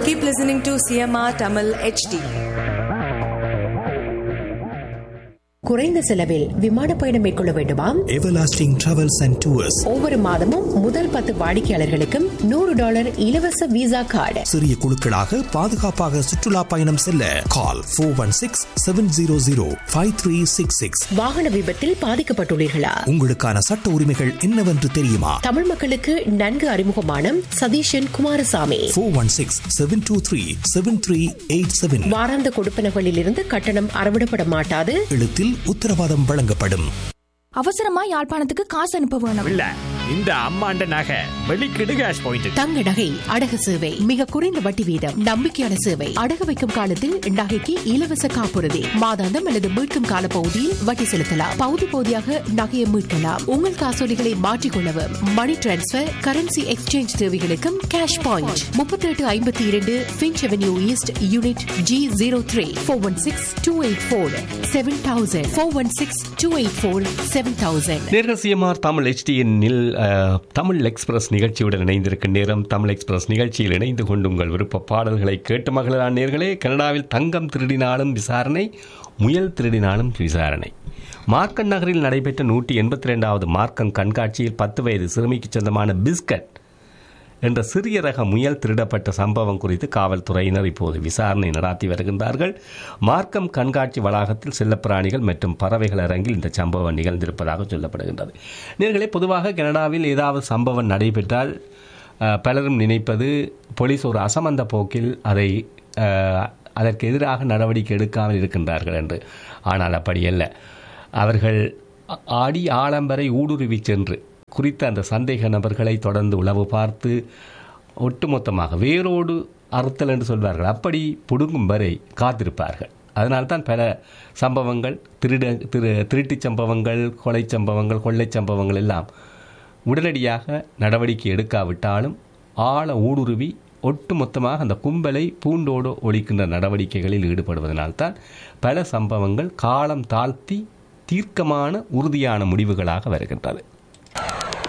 Keep listening to CMR Tamil HD. குறைந்த செலவில் விமான பயணம் மேற்கொள்ள வேண்டுமா Everlasting Travels and Tours ஒவ்வொரு மாதமும் முதல் பத்து வாடிக்கையாளர்களுக்கும் நூறு டாலர் இலவச விசா கார்டு சிறிய குழுக்களாக பாதுகாப்பாக சுற்றுலா பயணம் செல்ல call four one six seven zero zero five three six six வாகன விபத்தில் பாதிக்கப்பட்டுள்ளீர்களா உங்களுக்கான சட்ட உரிமைகள் என்னவென்று தெரியுமா தமிழ் மக்களுக்கு நன்கு அறிமுகமான Satheeshan Kumarasamy four one six seven two three seven three eight seven வாராந்த கொடுப்பனகளில் இருந்து கட்டணம் அறவிடப்பட மாட்டாது எழுத்தில் உத்தரவாதம் வழங்கப்படும் அவசரமா யாழ்ப்பாணத்துக்கு காசு அனுப்ப வேணும் இல்ல இந்த அம்மாண்ட நகை வெளிக்கிடு கேஷ் பாயிண்ட் தங்க நகை அடகு சேவை மிக குறைந்த வட்டி வீதம் நம்பிக்கையான சேவை அடகு வைக்கும் காலத்தில் நகைக்கு இலவச காப்புறுதி மாதாந்தம் அல்லது மீட்கும் கால பகுதியில் வட்டி செலுத்தலாம் பகுதி பகுதியாக நகையை மீட்கலாம் உங்கள் காசோலிகளை மாற்றிக்கொள்ளவும் மணி டிரான்ஸ்பர் கரன்சி எக்ஸ்சேஞ்ச் தேவைகளுக்கும் கேஷ் பாயிண்ட் முப்பத்தி எட்டு ஐம்பத்தி இரண்டு Finch avenue east unit G zero three four one six two eight four seven thousand four one six two eight four seven thousand நேர்கசியமார் தமிழ் HDN-இல் அஹ், தமிழ் எக்ஸ்பிரஸ் நிகழ்ச்சியுடன் இணைந்திருக்கும் நேரம் தமிழ் எக்ஸ்பிரஸ் நிகழ்ச்சியில் இணைந்து கொண்டு உங்கள் விருப்ப பாடல்களை கேட்டு மகிழலாம் நேர்களே கனடாவில் தங்கம் திருடினாலும் விசாரணை முயல் திருடினாலும் விசாரணை மார்க்கன் நகரில் நடைபெற்ற நூற்றி எண்பத்தி ரெண்டாவது மார்க்கன் கண்காட்சியில் பத்து வயது சிறுமிக்கு சொந்தமான பிஸ்கட் என்ற சிறிய ரக முயல் திருடப்பட்ட சம்பவம் குறித்து காவல்துறையினர் இப்போது விசாரணை நடாத்தி வருகின்றார்கள் மார்க்கம் கண்காட்சி வளாகத்தில் செல்லப்பிராணிகள் மற்றும் பறவைகள் அரங்கில் இந்த சம்பவம் நிகழ்ந்திருப்பதாக சொல்லப்படுகின்றது நேர்களே பொதுவாக கனடாவில் ஏதாவது சம்பவம் நடைபெற்றால் அஹ், பலரும் நினைப்பது போலீஸ் ஒரு அசமந்த போக்கில் அதை அஹ், அதற்கு எதிராக நடவடிக்கை எடுக்காமல் இருக்கின்றார்கள் என்று ஆனால் அப்படி அல்ல அவர்கள் ஆ- ஆடி ஆடம்பரை ஊடுருவி சென்று குறித்த அந்த சந்தேக நபர்களை தொடர்ந்து உளவு பார்த்து ஒட்டுமொத்தமாக வேரோடு அறுத்தல் என்று சொல்வார்கள் அப்படி புடுங்கும் வரை காத்திருப்பார்கள் அதனால்தான் பல சம்பவங்கள் திருட திரு திருட்டுச் சம்பவங்கள் கொலை சம்பவங்கள் கொள்ளைச் சம்பவங்கள் எல்லாம் உடனடியாக நடவடிக்கை எடுக்காவிட்டாலும் ஆழ ஊடுருவி ஒட்டுமொத்தமாக அந்த கும்பலை பூண்டோடு ஒழிக்கின்ற நடவடிக்கைகளில் ஈடுபடுவதனால்தான் பல சம்பவங்கள் காலம் தாழ்த்தி தீர்க்கமான உறுதியான முடிவுகளாக வருகின்றது